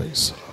Praise the Lord.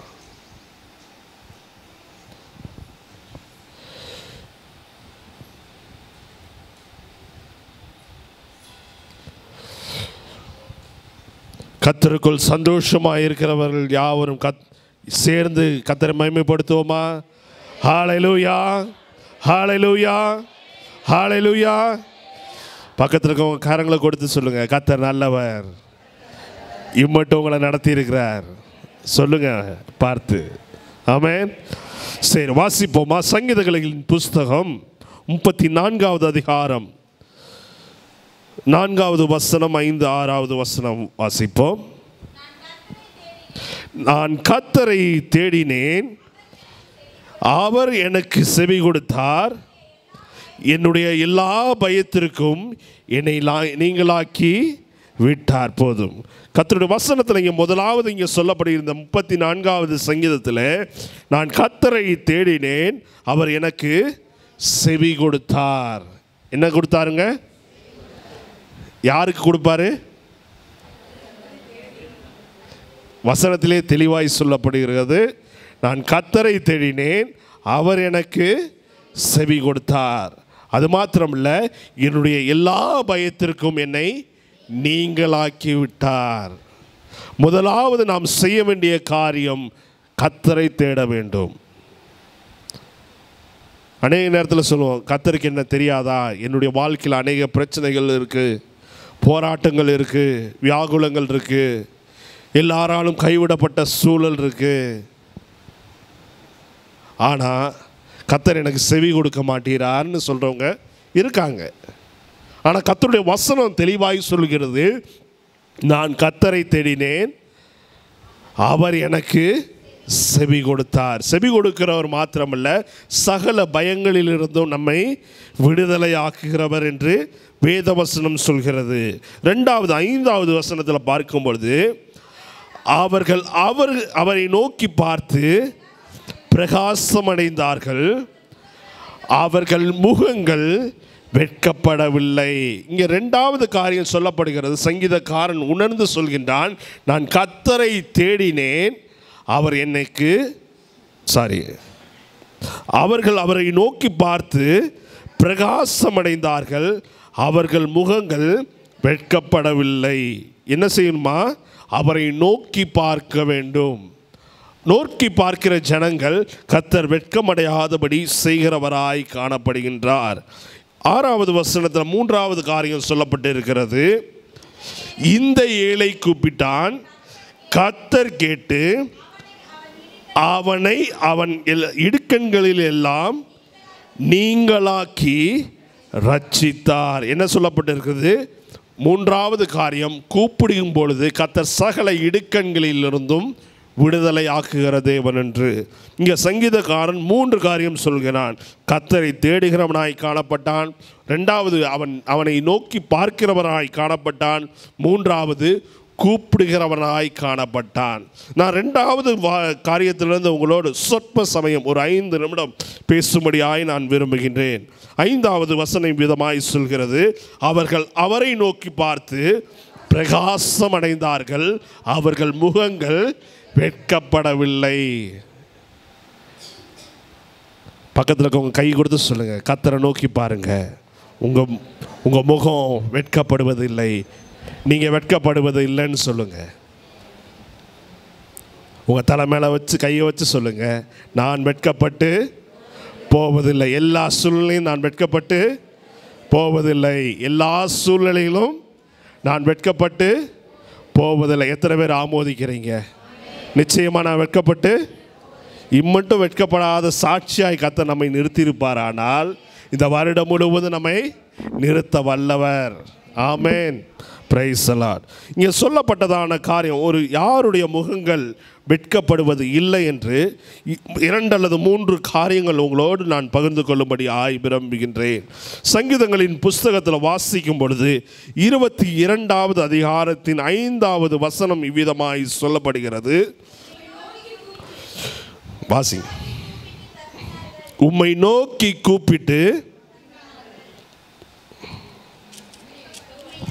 கத்தருக்குள் சந்தோஷமாக இருக்கிறவர்கள் யாவரும் கத் சேர்ந்து கத்தரை மகிமைப்படுத்துவோமா ஹாலைலூயா ஹாலைலூயா ஹாலைலூயா பக்கத்தில் இருக்கவங்க கரங்களை கொடுத்து சொல்லுங்க கத்தர் நல்லவர் இம்மட்டும் உங்களை நடத்தி இருக்கிறார் சொல்லுங்க பார்த்து ஆமென் சரி வாசிப்போமா சங்கீதங்களின் புஸ்தகம் முப்பத்தி நான்காவது அதிகாரம் நான்காவது வசனம் ஐந்து ஆறாவது வசனம் வாசிப்போம் நான் கத்தரை தேடினேன் அவர் எனக்கு செவி கொடுத்தார் என்னுடைய எல்லா பயத்திற்கும் என்னை லா- நீங்களாக்கி விட்டார் போதும் கத்தருடைய வசனத்தில் இங்கே முதலாவது இங்கே சொல்லப்படுகிற முப்பத்தி நான்காவது சங்கீதத்தில் நான் கத்தரை தேடினேன் அவர் எனக்கு செவி கொடுத்தார் என்ன கொடுத்தாருங்க யாருக்கு கொடுப்பாரு வசனத்திலே தெளிவாய் சொல்லப்படுகிறது நான் கத்தரை தேடினேன் அவர் எனக்கு செவி கொடுத்தார் அது மாத்திரமல்ல என்னுடைய எல்லா பயத்திற்கும் என்னை நீங்களாக்கி விட்டார் முதலாவது நாம் செய்ய வேண்டிய காரியம் கத்தரை தேட வேண்டும் அநேக நேரத்தில் சொல்லுவோம் கத்தருக்கு என்ன தெரியாதா என்னுடைய வாழ்க்கையில் அநேக பிரச்சனைகள் இருக்குது போராட்டங்கள் இருக்குது வியாகுலங்கள் இருக்குது எல்லாராலும் கைவிடப்பட்ட சூழல் இருக்குது ஆனால் கத்தர் எனக்கு செவி கொடுக்க மாட்டீரான்னு சொல்கிறவங்க இருக்காங்க ஆனால் கத்தருடைய வசனம் தெளிவாய் சொல்கிறது நான் கத்தரை தேடினேன் அவர் எனக்கு செவி கொடுத்தார் செவி கொடுக்கிறவர் மாத்திரமல்ல சகல பயங்களிலிருந்தும் நம்மை விடுதலை ஆக்குகிறவர் என்று வேதவசனம் சொல்கிறது ரெண்டாவது ஐந்தாவது வசனத்தில் பார்க்கும் பொழுது அவர்கள் அவர் அவரை நோக்கி பார்த்து பிரகாசமடைந்தார்கள் அவர்கள் முகங்கள் வெட்கப்படவில்லை இங்கே ரெண்டாவது காரியம் சொல்லப்படுகிறது சங்கீதக்காரன் உணர்ந்து சொல்கின்றான் நான் கத்தரை தேடினேன் அவர் என்னைக்கு சாரி அவர்கள் அவரை நோக்கி பார்த்து பிரகாசமடைந்தார்கள் அவர்கள் முகங்கள் வெட்கப்படவில்லை என்ன செய்யணுமா அவரை நோக்கி பார்க்க வேண்டும் நோக்கி பார்க்கிற ஜனங்கள் கத்தர் வெட்கமடையாதபடி செய்கிறவராய் காணப்படுகின்றார் ஆறாவது வசனத்தில் மூன்றாவது காரியம் சொல்லப்பட்டிருக்கிறது இந்த ஏழை கூப்பிட்டான் கத்தர் கேட்டு அவனை அவன் எல்- இடுக்கண்களில் எல்லாம் நீங்களாக்கி ரட்சித்தார் என்ன சொல்லப்பட்டிருக்கிறது மூன்றாவது காரியம் கூப்பிடும் பொழுது கத்தர் சகல இடுக்கண்களிலிருந்தும் விடுதலை ஆக்குகிற தேவன் என்று இங்கே சங்கீதக்காரன் மூன்று காரியம் சொல்கிறான் கத்தரை தேடுகிறவனாய் காணப்பட்டான் ரெண்டாவது அவன் அவனை நோக்கி பார்க்கிறவனாய் காணப்பட்டான் மூன்றாவது கூப்பிடுகிறவனாய் காணப்பட்டான் நான் ரெண்டாவது வா காரியத்திலிருந்து உங்களோடு சொற்ப சமயம் ஒரு ஐந்து நிமிடம் பேசும்படியாய் நான் விரும்புகின்றேன் ஐந்தாவது வசனம் விதமாய் சொல்கிறது அவர்கள் அவரை நோக்கி பார்த்து பிரகாசம் அடைந்தார்கள் அவர்கள் முகங்கள் வெட்கப்படவில்லை பக்கத்தில் இருக்கவங்க கை கொடுத்து சொல்லுங்க கத்தரை நோக்கி பாருங்க உங்க உங்க முகம் வெட்கப்படுவதில்லை நீங்க வெட்கப்படுவது இல்லைன்னு சொல்லுங்க உங்க தலை மேல வச்சு கையை வச்சு சொல்லுங்க நான் வெட்கப்பட்டு போவதில்லை எல்லா சூழ்நிலையும் நான் வெட்கப்பட்டு போவதில்லை எல்லா சூழ்நிலையிலும் நான் வெட்கப்பட்டு போவதில்லை எத்தனை பேர் ஆமோதிக்கிறீங்க நிச்சயமாக நான் வெட்கப்பட்டு இம்மட்டும் வெட்கப்படாத சாட்சியாய் கத்த நம்மை நிறுத்தியிருப்பார் ஆனால் இந்த வருடம் முழுவதும் நம்மை நிறுத்த வல்லவர் ஆமேன் பிரைஸ் அலாட் இங்கே சொல்லப்பட்டதான காரியம் ஒரு யாருடைய முகங்கள் வெட்கப்படுவது இல்லை என்று இ- இரண்டு அல்லது மூன்று காரியங்கள் உங்களோடு நான் பகிர்ந்து கொள்ளும்படி ஆய் விரும்புகின்றேன் சங்கீதங்களின் புஸ்தகத்தில் வாசிக்கும் பொழுது இருபத்தி இரண்டாவது அதிகாரத்தின் ஐந்தாவது வசனம் இவ்விதமாய் சொல்லப்படுகிறது வாசிங்க உம்மை நோக்கி கூப்பிட்டு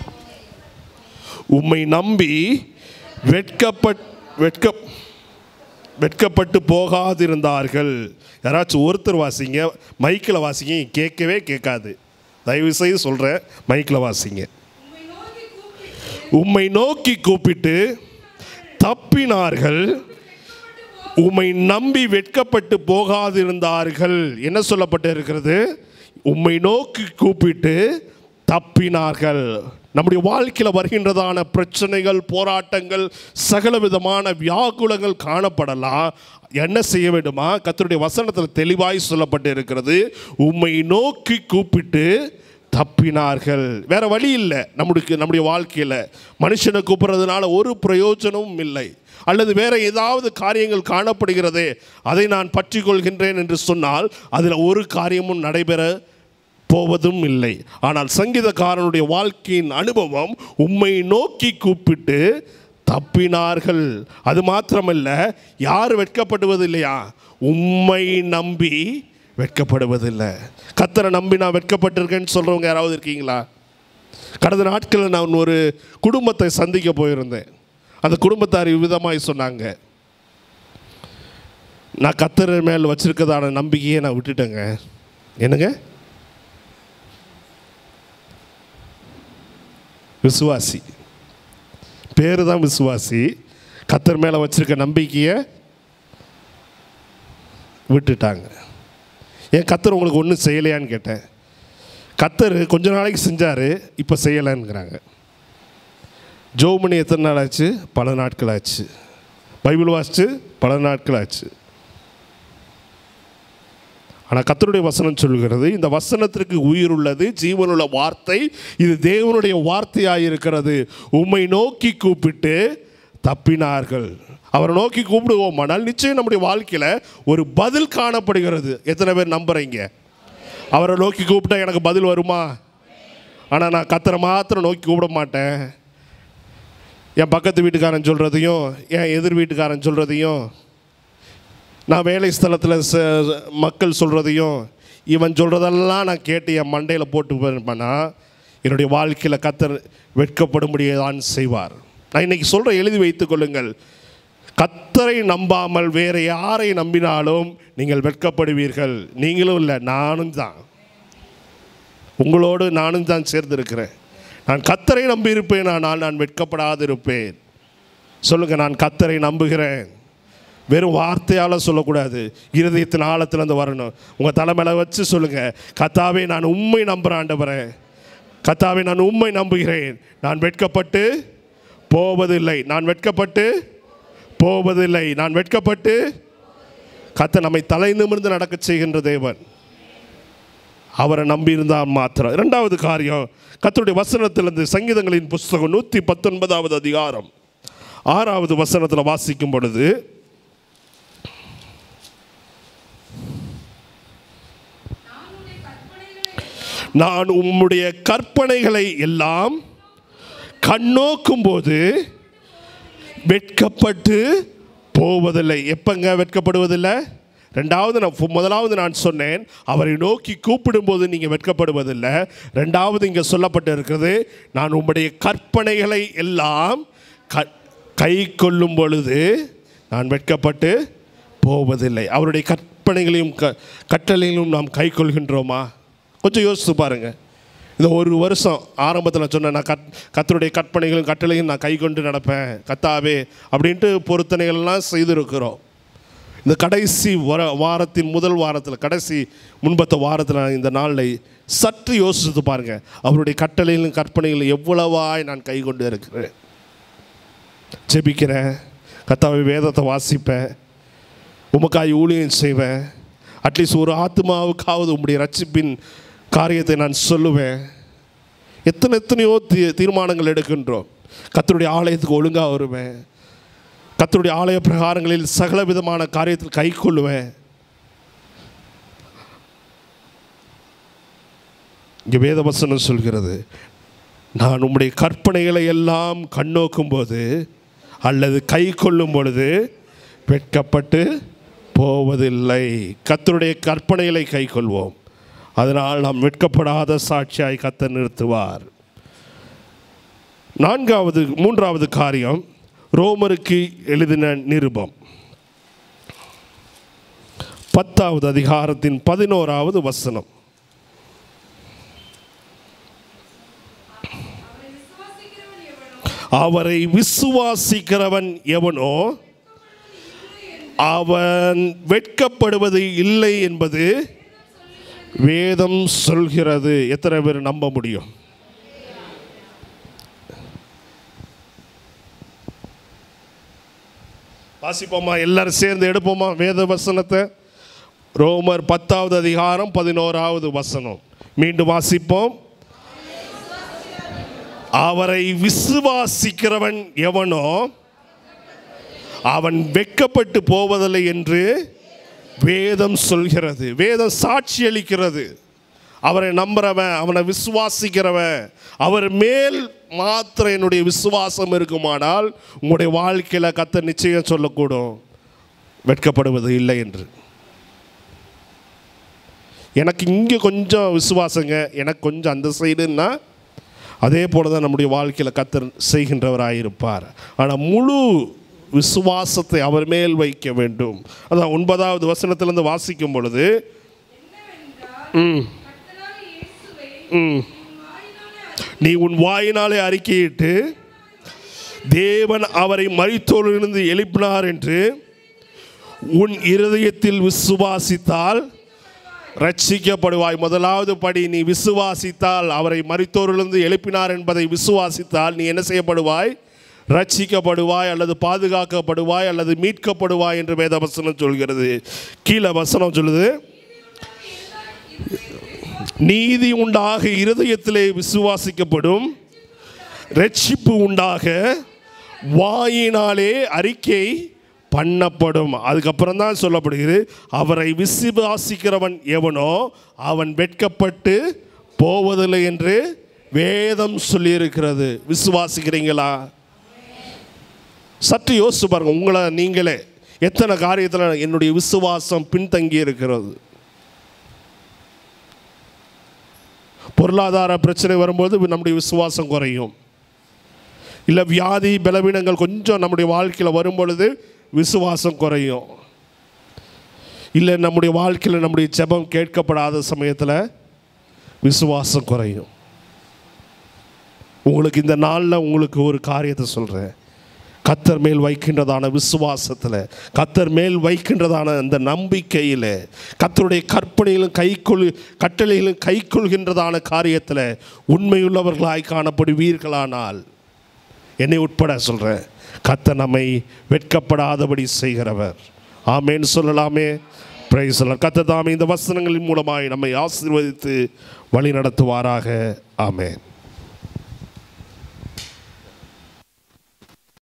உம்மை நம்பி வெட்கப்பட் வெட்க வெட்கப்பட்டு போகாதிருந்தார்கள் யாராச்சும் ஒருத்தர் வாசிங்க மைக்கில் வாசிங்க கேட்கவே கேட்காது தயவு செய்து சொல்கிறேன் மைக்கில் வாசிங்க உம்மை நோக்கி கூப்பிட்டு தப்பினார்கள் உம்மை நம்பி வெட்கப்பட்டு போகாதிருந்தார்கள் என்ன சொல்லப்பட்டு இருக்கிறது உம்மை நோக்கி கூப்பிட்டு தப்பினார்கள் நம்முடைய வாழ்க்கையில் வருகின்றதான பிரச்சனைகள் போராட்டங்கள் சகல விதமான வியாகுலங்கள் காணப்படலாம் என்ன செய்ய வேண்டுமா கர்த்தருடைய வசனத்தில் தெளிவாய் சொல்லப்பட்டு இருக்கிறது உம்மை நோக்கி கூப்பிட்டு தப்பினார்கள் வேற வழி இல்லை நம்முடைய நம்முடைய வாழ்க்கையில் மனுஷனை கூப்பிடுறதுனால ஒரு பிரயோஜனமும் இல்லை அல்லது வேற ஏதாவது காரியங்கள் காணப்படுகிறதே அதை நான் பற்றி கொள்கின்றேன் என்று சொன்னால் அதில் ஒரு காரியமும் நடைபெற போவதும் இல்லை ஆனால் சங்கீதக்காரனுடைய வாழ்க்கையின் அனுபவம் உம்மை நோக்கி கூப்பிட்டு தப்பினார்கள் அது மாத்திரமல்ல யார் வெட்கப்படுவது இல்லையா உம்மை நம்பி வெட்கப்படுவதில்லை கத்தரை நம்பி நான் வெட்கப்பட்டிருக்கேன்னு சொல்கிறவங்க யாராவது இருக்கீங்களா கடந்த நாட்களில் நான் ஒரு குடும்பத்தை சந்திக்க போயிருந்தேன் அந்த குடும்பத்தார் விதமாய் சொன்னாங்க நான் கத்தர் மேல் வச்சிருக்கதான நம்பிக்கையை நான் விட்டுட்டேங்க என்னங்க விசுவாசி பேர் தான் விசுவாசி கத்தர் மேலே வச்சிருக்க நம்பிக்கையை விட்டுட்டாங்க ஏன் கத்தர் உங்களுக்கு ஒன்றும் செய்யலையான்னு கேட்டேன் கத்தர் கொஞ்ச நாளைக்கு செஞ்சார் இப்போ செய்யலைங்கிறாங்க ஜோமணி எத்தனை நாள் ஆச்சு பல நாட்கள் ஆச்சு பைபிள் வாசிச்சு பல நாட்கள் ஆச்சு ஆனால் கத்தருடைய வசனம் சொல்கிறது இந்த வசனத்திற்கு உயிர் உள்ளது ஜீவனுள்ள வார்த்தை இது தேவனுடைய வார்த்தையாக இருக்கிறது உம்மை நோக்கி கூப்பிட்டு தப்பினார்கள் அவரை நோக்கி கூப்பிடுவோமானால் நிச்சயம் நம்முடைய வாழ்க்கையில் ஒரு பதில் காணப்படுகிறது எத்தனை பேர் நம்புறீங்க அவரை நோக்கி கூப்பிட்டா எனக்கு பதில் வருமா ஆனால் நான் கத்தரை மாத்திரம் நோக்கி கூப்பிட மாட்டேன் என் பக்கத்து வீட்டுக்காரன் சொல்கிறதையும் என் எதிர் வீட்டுக்காரன் சொல்கிறதையும் நான் வேலை ஸ்தலத்தில் ச மக்கள் சொல்கிறதையும் இவன் சொல்கிறதெல்லாம் நான் கேட்டு என் மண்டையில் போட்டு இருப்பேன்னா என்னுடைய வாழ்க்கையில் கத்தர் வெட்கப்படும்படியதான் செய்வார் நான் இன்னைக்கு சொல்கிற எழுதி வைத்துக் கொள்ளுங்கள் கத்தரை நம்பாமல் வேறு யாரை நம்பினாலும் நீங்கள் வெட்கப்படுவீர்கள் நீங்களும் இல்லை நானும் தான் உங்களோடு நானும் தான் சேர்ந்திருக்கிறேன் நான் கத்தரை நம்பியிருப்பேன் ஆனால் நான் வெட்கப்படாது இருப்பேன் சொல்லுங்கள் நான் கத்தரை நம்புகிறேன் வெறும் வார்த்தையால் சொல்லக்கூடாது இருதயத்தின் ஆழத்துலேருந்து வரணும் உங்கள் தலைமையில வச்சு சொல்லுங்கள் கத்தாவே நான் உண்மை நம்புகிறேன் ஆண்டவரே கத்தாவே நான் உண்மை நம்புகிறேன் நான் வெட்கப்பட்டு போவதில்லை நான் வெட்கப்பட்டு போவதில்லை நான் வெட்கப்பட்டு கத்த நம்மை தலை நிமிர்ந்து நடக்க செய்கின்ற தேவன் அவரை நம்பியிருந்தால் மாத்திரம் இரண்டாவது காரியம் கத்தருடைய வசனத்திலிருந்து சங்கீதங்களின் புஸ்தகம் நூற்றி பத்தொன்பதாவது அதிகாரம் ஆறாவது வசனத்தில் வாசிக்கும் பொழுது நான் உம்முடைய கற்பனைகளை எல்லாம் கண்ணோக்கும் போது வெட்கப்பட்டு போவதில்லை எப்பங்க வெட்கப்படுவதில்லை ரெண்டாவது நான் ஃபு- முதலாவது நான் சொன்னேன் அவரை நோக்கி கூப்பிடும்போது நீங்கள் வெட்கப்படுவதில்லை ரெண்டாவது இங்கே சொல்லப்பட்டு இருக்கிறது நான் உம்முடைய கற்பனைகளை எல்லாம் க கை கொள்ளும் பொழுது நான் வெட்கப்பட்டு போவதில்லை அவருடைய கற்பனைகளையும் க கட்டளைகளையும் நாம் கை கொள்கின்றோமா கொஞ்சம் யோசித்து பாருங்கள் இந்த ஒரு வருஷம் ஆரம்பத்தில் சொன்னேன் நான் கத் கத்தருடைய கற்பனைகளும் கட்டளையும் நான் கை கொண்டு நடப்பேன் கத்தாவே அப்படின்ட்டு பொருத்தனைகள்லாம் செய்திருக்கிறோம் இந்த கடைசி வர வாரத்தின் முதல் வாரத்தில் கடைசி முன்பத்த வாரத்தில் இந்த நாளில் சற்று யோசித்து பாருங்கள் அவருடைய கட்டளைகளும் கற்பனைகளும் எவ்வளவாய் நான் கை கொண்டு இருக்கிறேன் ஜெபிக்கிறேன் கத்தாவை வேதத்தை வாசிப்பேன் உமக்காய் ஊழியம் செய்வேன் அட்லீஸ்ட் ஒரு ஆத்மாவுக்காவது உம்முடைய ரட்சிப்பின் காரியத்தை நான் சொல்லுவேன் எத்தனை எத்தனையோ தீ தீர்மானங்கள் எடுக்கின்றோம் கத்தருடைய ஆலயத்துக்கு ஒழுங்காக வருவேன் கத்தருடைய ஆலய பிரகாரங்களில் சகல விதமான காரியத்தில் கை கொள்ளுவேன் இங்கே வேதவசனம் சொல்கிறது நான் உம்முடைய கற்பனைகளை எல்லாம் கண்ணோக்கும் போது அல்லது கை கொள்ளும் பொழுது வெட்கப்பட்டு போவதில்லை கத்தருடைய கற்பனைகளை கை கொள்வோம் அதனால் நாம் வெட்கப்படாத சாட்சியாய் கத்த நிறுத்துவார் நான்காவது மூன்றாவது காரியம் ரோமருக்கு எழுதின நிருபம் பத்தாவது அதிகாரத்தின் பதினோராவது வசனம் அவரை விசுவாசிக்கிறவன் எவனோ அவன் வெட்கப்படுவது இல்லை என்பது வேதம் சொல்கிறது எத்தனை பேர் நம்ப முடியும் வாசிப்போமா எல்லாரும் சேர்ந்து எடுப்போமா வேத வசனத்தை ரோமர் பத்தாவது அதிகாரம் பதினோராவது வசனம் மீண்டும் வாசிப்போம் அவரை விசுவாசிக்கிறவன் எவனோ அவன் வெட்கப்பட்டு போவதில்லை என்று வேதம் சொல்கிறது வேதம் சாட்சி அளிக்கிறது அவரை நம்புறவன் அவனை விசுவாசிக்கிறவன் அவர் மேல் மாத்திரம் என்னுடைய விசுவாசம் இருக்குமானால் உங்களுடைய வாழ்க்கையில் கத்த நிச்சயம் சொல்லக்கூடும் வெட்கப்படுவது இல்லை என்று எனக்கு இங்கே கொஞ்சம் விசுவாசங்க எனக்கு கொஞ்சம் அந்த சைடுன்னா அதே போல தான் நம்முடைய வாழ்க்கையில் கத்தர் செய்கின்றவராயிருப்பார் ஆனால் முழு விசுவாசத்தை அவர் மேல் வைக்க வேண்டும் அதான் ஒன்பதாவது வசனத்திலிருந்து வாசிக்கும் பொழுது ம் ம் நீ உன் வாயினாலே அறிக்கையிட்டு தேவன் அவரை மரித்தோரிலிருந்து எழுப்பினார் என்று உன் இருதயத்தில் விசுவாசித்தால் ரட்சிக்கப்படுவாய் முதலாவது படி நீ விசுவாசித்தால் அவரை மரித்தோரிலிருந்து எழுப்பினார் என்பதை விசுவாசித்தால் நீ என்ன செய்யப்படுவாய் ரட்சிக்கப்படுவாய் அல்லது பாதுகாக்கப்படுவாய் அல்லது மீட்கப்படுவாய் என்று வேத வசனம் சொல்கிறது கீழே வசனம் சொல்லுது நீதி உண்டாக இருதயத்திலே விசுவாசிக்கப்படும் ரட்சிப்பு உண்டாக வாயினாலே அறிக்கை பண்ணப்படும் அதுக்கப்புறம் தான் சொல்லப்படுகிறது அவரை விசுவாசிக்கிறவன் எவனோ அவன் வெட்கப்பட்டு போவதில்லை என்று வேதம் சொல்லியிருக்கிறது விசுவாசிக்கிறீங்களா சற்று யோசிச்சு பாருங்க உங்களை நீங்களே எத்தனை காரியத்தில் என்னுடைய விசுவாசம் பின்தங்கி இருக்கிறது பொருளாதார பிரச்சனை வரும்போது நம்முடைய விசுவாசம் குறையும் இல்லை வியாதி பலவீனங்கள் கொஞ்சம் நம்முடைய வாழ்க்கையில் வரும் பொழுது விசுவாசம் குறையும் இல்லை நம்முடைய வாழ்க்கையில் நம்முடைய ஜெபம் கேட்கப்படாத சமயத்தில் விசுவாசம் குறையும் உங்களுக்கு இந்த நாளில் உங்களுக்கு ஒரு காரியத்தை சொல்கிறேன் கத்தர் மேல் வைக்கின்றதான விசுவாசத்தில் கத்தர் மேல் வைக்கின்றதான அந்த நம்பிக்கையில் கத்தருடைய கற்பனையிலும் கைக்கொள் கட்டளையிலும் கைக்கொள்கின்றதான காரியத்தில் உண்மையுள்ளவர்களாய் காணப்படுவீர்களானால் என்னை உட்பட சொல்கிறேன் கத்தர் நம்மை வெட்கப்படாதபடி செய்கிறவர் ஆமேன்னு சொல்லலாமே பிரைஸ் சொல்லலாம் கத்தர் தாமே இந்த வசனங்களின் மூலமாய் நம்மை ஆசீர்வதித்து வழி நடத்துவாராக ஆமேன்